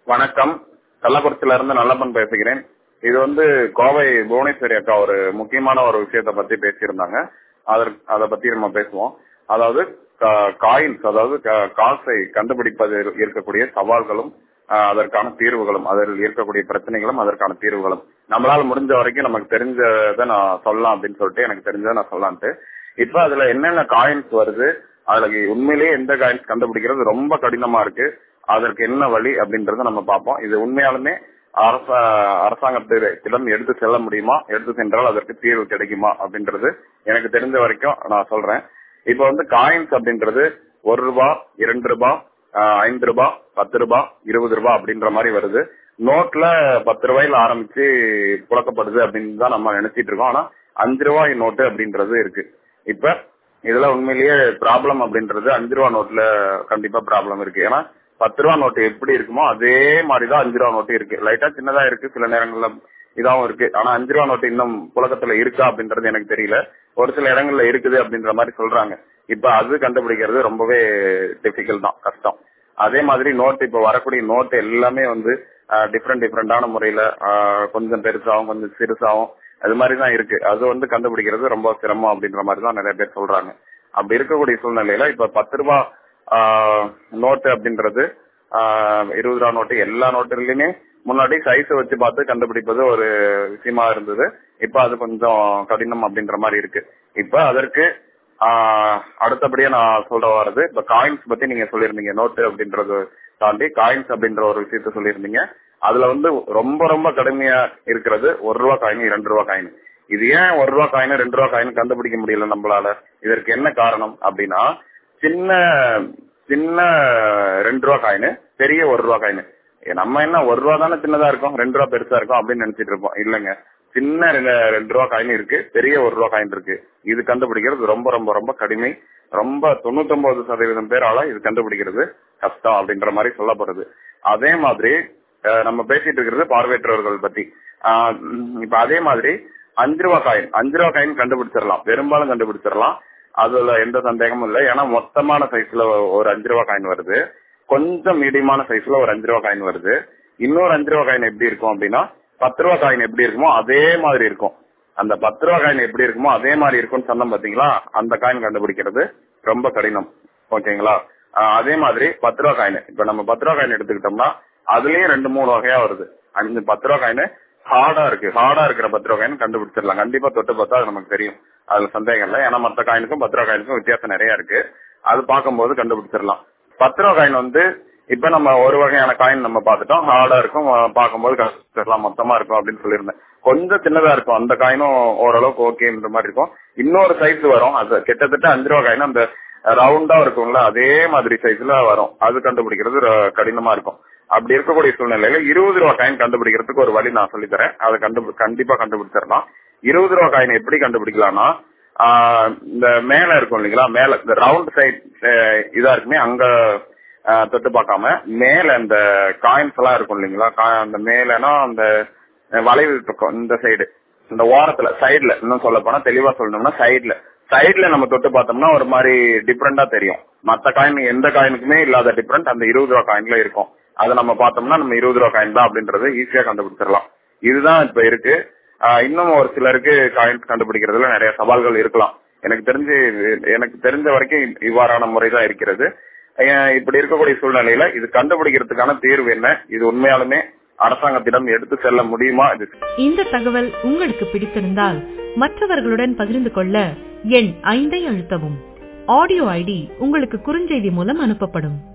வணக்கம் கள்ளக்குறிச்சியில இருந்து நல்லப்பன் பேசுகிறேன் இது வந்து கோவை புவனேஸ்வரி அக்கா ஒரு முக்கியமான ஒரு விஷயத்த பத்தி பேசியிருந்தாங்க அதற்கு அதை பத்தி நம்ம பேசுவோம் அதாவது காயின்ஸ் அதாவது கா- காசை கண்டுபிடிப்பதில் இருக்கக்கூடிய சவால்களும் ஆஹ், அதற்கான தீர்வுகளும் அதில் இருக்கக்கூடிய பிரச்சனைகளும் அதற்கான தீர்வுகளும் நம்மளால முடிஞ்ச வரைக்கும் நமக்கு தெரிஞ்சதை நான் சொல்லலாம் அப்படின்னு சொல்லிட்டு எனக்கு தெரிஞ்சதை நான் சொல்லலான்ட்டு இப்ப அதுல என்னென்ன காயின்ஸ் வருது அதுல உண்மையிலேயே எந்த காயின்ஸ் கண்டுபிடிக்கிறது ரொம்ப கடினமா இருக்கு அதற்கு என்ன வழி அப்படின்றத நம்ம பார்ப்போம் இது உண்மையாலுமே அரச அரசாங்கத்திடம் எடுத்து செல்ல முடியுமா எடுத்து சென்றால் அதற்கு தீர்வு கிடைக்குமா அப்படின்றது எனக்கு தெரிஞ்ச வரைக்கும் நான் சொல்றேன் இப்ப வந்து காயின்ஸ் அப்படின்றது ஒரு ரூபா இரண்டு ரூபா ஆஹ், ஐந்து ரூபா பத்து ரூபா இருபது ரூபா அப்படின்ற மாதிரி வருது நோட்ல பத்து ரூபாயில ஆரம்பிச்சு புழக்கப்படுது அப்படின்னு தான் நம்ம நினைச்சிட்டு இருக்கோம் ஆனா அஞ்சு ரூபாய் நோட்டு அப்படின்றது இருக்கு இப்ப இதுல உண்மையிலேயே ப்ராப்ளம் அப்படின்றது அஞ்சு ரூபா நோட்ல கண்டிப்பா ப்ராப்ளம் இருக்கு ஏன்னா பத்து ரூபா நோட்டு எப்படி இருக்குமோ அதே மாதிரிதான் அஞ்சு ரூபா நோட்டு இருக்கு லைட்டா சின்னதா இருக்கு சில நேரங்கள்ல இதாவும் இருக்கு ஆனா அஞ்சு ரூபா நோட்டு இன்னும் புழக்கத்துல இருக்கா அப்படின்றது எனக்கு தெரியல ஒரு சில இடங்கள்ல இருக்குது அப்படின்ற மாதிரி சொல்றாங்க இப்ப அது கண்டுபிடிக்கிறது ரொம்பவே டிஃபிகல்ட் தான் கஷ்டம் அதே மாதிரி நோட் இப்ப வரக்கூடிய நோட் எல்லாமே வந்து டிஃப்ரெண்ட் டிஃப்ரெண்டான முறையில ஆஹ், கொஞ்சம் பெருசாவும் கொஞ்சம் சிறுசாவும் அது மாதிரி தான் இருக்கு அது வந்து கண்டுபிடிக்கிறது ரொம்ப சிரமம் அப்படின்ற மாதிரி தான் நிறைய பேர் சொல்றாங்க அப்படி இருக்கக்கூடிய சூழ்நிலையில இப்ப பத்து ரூபா நோட்டு அப்படின்றது ஆஹ், இருபது ரூபா நோட்டு எல்லா நோட்டுலயுமே முன்னாடி சைஸ் வச்சு பார்த்து கண்டுபிடிப்பது ஒரு விஷயமா இருந்தது இப்ப அது கொஞ்சம் கடினம் அப்படின்ற மாதிரி இருக்கு இப்ப அதற்கு ஆஹ், அடுத்தபடியா நான் சொல்ற வர்றது இப்ப காயின்ஸ் பத்தி நீங்க சொல்லியிருந்தீங்க நோட்டு அப்படின்றது தாண்டி காயின்ஸ் அப்படின்ற ஒரு விஷயத்த சொல்லியிருந்தீங்க அதுல வந்து ரொம்ப ரொம்ப கடுமையா இருக்கிறது ஒரு ரூபா காயின் இரண்டு ரூபா காயின் இது ஏன் ஒரு ரூபா காயின் ரெண்டு ரூபா காயின் கண்டுபிடிக்க முடியல நம்மளால இதற்கு என்ன காரணம் அப்படின்னா சின்ன சின்ன ரெண்டு ரூபா காயின் பெரிய ஒரு ரூபா காயின் நம்ம என்ன ஒரு ரூபா தானே சின்னதா இருக்கும் ரெண்டு ரூபா பெருசா இருக்கும் அப்படின்னு நினைச்சிட்டு இருப்போம் இல்லங்க சின்ன ரெண்டு ரெண்டு ரூபா காயின் இருக்கு பெரிய ஒரு ரூபா காயின் இருக்கு இது கண்டுபிடிக்கிறது ரொம்ப ரொம்ப ரொம்ப கடுமை ரொம்ப தொண்ணூத்தொன்பது சதவீதம் பேரால இது கண்டுபிடிக்கிறது கஷ்டம் அப்படின்ற மாதிரி சொல்லப்படுது அதே மாதிரி அஹ், நம்ம பேசிட்டு இருக்கிறது பார்வையற்றவர்கள் பத்தி ஆஹ், உம், இப்ப அதே மாதிரி அஞ்சு ரூபா காயின் அஞ்சு ரூபா காயின் கண்டுபிடிச்சிடலாம் பெரும்பாலும் கண்டுபிடிச்சிடலாம் அதுல எந்த சந்தேகமும் இல்லை ஏன்னா மொத்தமான சைஸ்ல ஒரு அஞ்சு ரூபா காயின் வருது கொஞ்சம் மீடியமான சைஸ்ல ஒரு அஞ்சு ரூபா காயின் வருது இன்னொரு அஞ்சு ரூபா காயின் எப்படி இருக்கும் அப்படின்னா பத்து ரூபா காயின் எப்படி இருக்குமோ அதே மாதிரி இருக்கும் அந்த பத்து ரூபா காயின் எப்படி இருக்குமோ அதே மாதிரி இருக்கும்னு சொன்னோம் பாத்தீங்களா அந்த காயின் கண்டுபிடிக்கிறது ரொம்ப கடினம் ஓகேங்களா ஆஹ் அதே மாதிரி பத்து ரூபா காயின் இப்ப நம்ம பத்து ரூபா காயின் எடுத்துக்கிட்டோம்னா அதுலயும் ரெண்டு மூணு வகையா வருது அஞ்சு பத்து ரூபா காயின் ஹார்டா இருக்கு ஹார்டா இருக்கிற பத்து ரூபா காயின் கண்டுபிடிச்சிடலாம் கண்டிப்பா தொட்டு பார்த்தா அது நமக்கு தெரியும் அதுல சந்தேகம் இல்லை ஏன்னா மத்த காயினுக்கும் பத்து ரூபா காயினுக்கும் வித்தியாசம் நிறைய இருக்கு அது பார்க்கும்போது கண்டுபிடிச்சிடலாம் பத்து ரூபா காயின் வந்து இப்ப நம்ம ஒரு வகையான காயின் நம்ம பார்த்துட்டோம் ஹார்டா இருக்கும் அஹ் பார்க்கும்போது கண்டுபிடிச்சிடலாம் மொத்தமா இருக்கும் அப்படின்னு சொல்லியிருந்தேன் கொஞ்சம் சின்னதா இருக்கும் அந்த காயினும் ஓரளவுக்கு ஓகேன்ற மாதிரி இருக்கும் இன்னொரு சைஸ் வரும் அது கிட்டத்தட்ட அஞ்சு ரூபா காயின் அந்த ரவுண்டா இருக்கும்ல அதே மாதிரி சைஸ்ல வரும் அது கண்டுபிடிக்கிறது ர- கடினமா இருக்கும் அப்படி இருக்கக்கூடிய சூழ்நிலையில இருபது ரூபா காயின் கண்டுபிடிக்கிறதுக்கு ஒரு வழி நான் சொல்லித்தரேன் அதை கண்டு கண்டிப்பா கண்டுபிடிச்சிடலாம் இருபது ரூபா காயின் எப்படி கண்டுபிடிக்கலாம்னா ஆஹ் இந்த மேல இருக்கும் இல்லைங்களா மேல இந்த ரவுண்ட் சைட் இதா இருக்குமே அங்க ஆஹ் தொட்டு பார்க்காம மேல இந்த காயின்ஸ் எல்லாம் இருக்கும் இல்லைங்களா கா- அந்த மேலனா அந்த வளைவு இருக்கும் இந்த சைடு இந்த ஓரத்துல சைடுல இன்னும் சொல்ல போனா தெளிவா சொல்லணும்னா சைடுல சைடுல நம்ம தொட்டு பார்த்தோம்னா ஒரு மாதிரி டிஃப்ரெண்டா தெரியும் மத்த காயின் எந்த காயினுக்குமே இல்லாத டிஃப்ரெண்ட் அந்த இருபது ரூபா காயின்ல இருக்கும் அதை நம்ம பார்த்தோம்னா நம்ம இருபது ரூபா காயின் தான் அப்படின்றது ஈஸியா கண்டுபிடிச்சிடலாம் இதுதான் இப்ப இருக்கு ஆஹ் இன்னும் ஒரு சிலருக்கு காயின்ஸ் கண்டுபிடிக்கிறதுல நிறைய சவால்கள் இருக்கலாம் எனக்கு தெரிஞ்சு எனக்கு தெரிஞ்ச வரைக்கும் இ- இவ்வாறான முறைதான் இருக்கிறது அஹ் இப்படி இருக்கக்கூடிய சூழ்நிலையில இது கண்டுபிடிக்கிறதுக்கான தீர்வு என்ன இது உண்மையாலுமே அரசாங்கத்திடம் எடுத்து செல்ல முடியுமா இது இந்த தகவல் உங்களுக்கு பிடித்திருந்தால் மற்றவர்களுடன் பகிர்ந்து கொள்ள எண் ஐந்தை அழுத்தவும் ஆடியோ ஐடி உங்களுக்கு குறுஞ்செய்தி மூலம் அனுப்பப்படும்